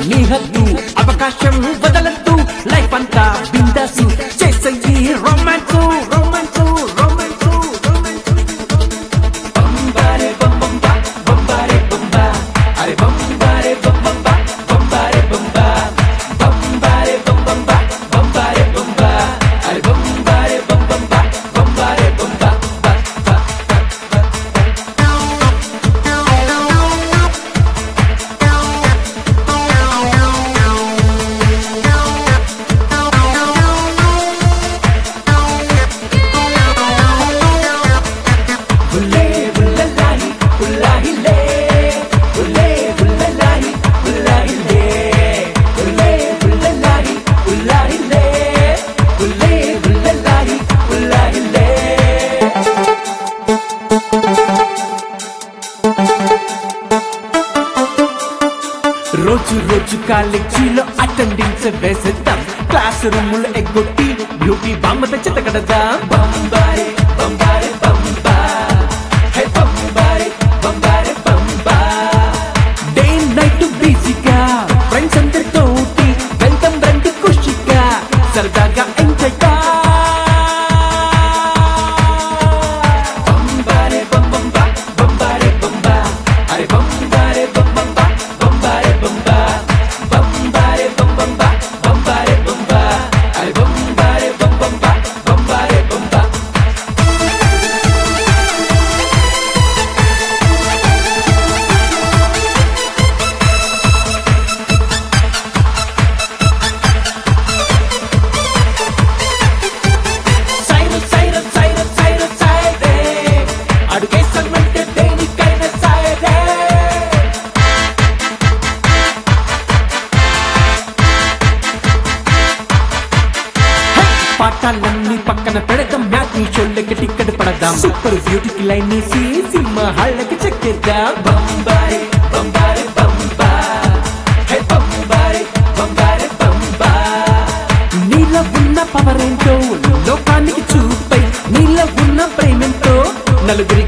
నీ హద్దు అవకాశం వదలద్దు లైఫ్ అంతా బిందాసు చేసయ్యి రొమాన్స్ రొమాన్స్ రొమాన్స్ బంబారే బంబంబా బంబారే బంబా అరే బంబారే బంబంబా బంబారే బంబా బంబారే బంబంబా బంబారే బంబా అరే బంబారే బంబంబా బంబారే బంబా బా బా బుల్లే బుల్లలాహి బుల్లాహిలే బుల్లే బుల్లలాహి బుల్లాహిలే బుల్లే బుల్లలాహి బుల్లాహిలే బుల్లే బుల్లలాహి బుల్లాహిలే రోజు రోజు కాలేజీలో అటెండెన్స్ వేసేద్దాం క్లాస్ రూములు ఎగ్గొట్టి బ్యూటీ బామ్మ తెచ్చి కడదా బంబారే బంబారే బంబా హే బంబారే బంబారే బంబా డే నైట్ బిజీగా ఫ్రెండ్స్ అందరితో వెళ్తాం రండి ఖుషిగా సరదాగా ఎంజాయ్ బంబారే బంబంబా బంబారే బంబా అరే బంబారే బంబంబా బంబారే బంబా బంబారే బంబంబా బంబారే బంబా అరే బంబారే బంబంబా బంబారే బంబా సైరు సైరు సైరు సైరు సైరే అడుగేసమంటే దేనికైనా సైరే పాఠాలన్నీ పక్కన పెడదాం మ్యాచ్ నీ షోళ్ళకి టిక్కెట్ పడదాం సూపర్ బ్యూటీకి లైన్ వేసి సినిమా హాళ్ళకి చెక్కేద్దాం బంబారే బంబారే బంబా హే బంబారే బంబారే బంబా నీలో ఉన్న పవర్ ఏంటో లోకానికి చూపై నీలో ఉన్న ప్రేమేంటో నలుగురికి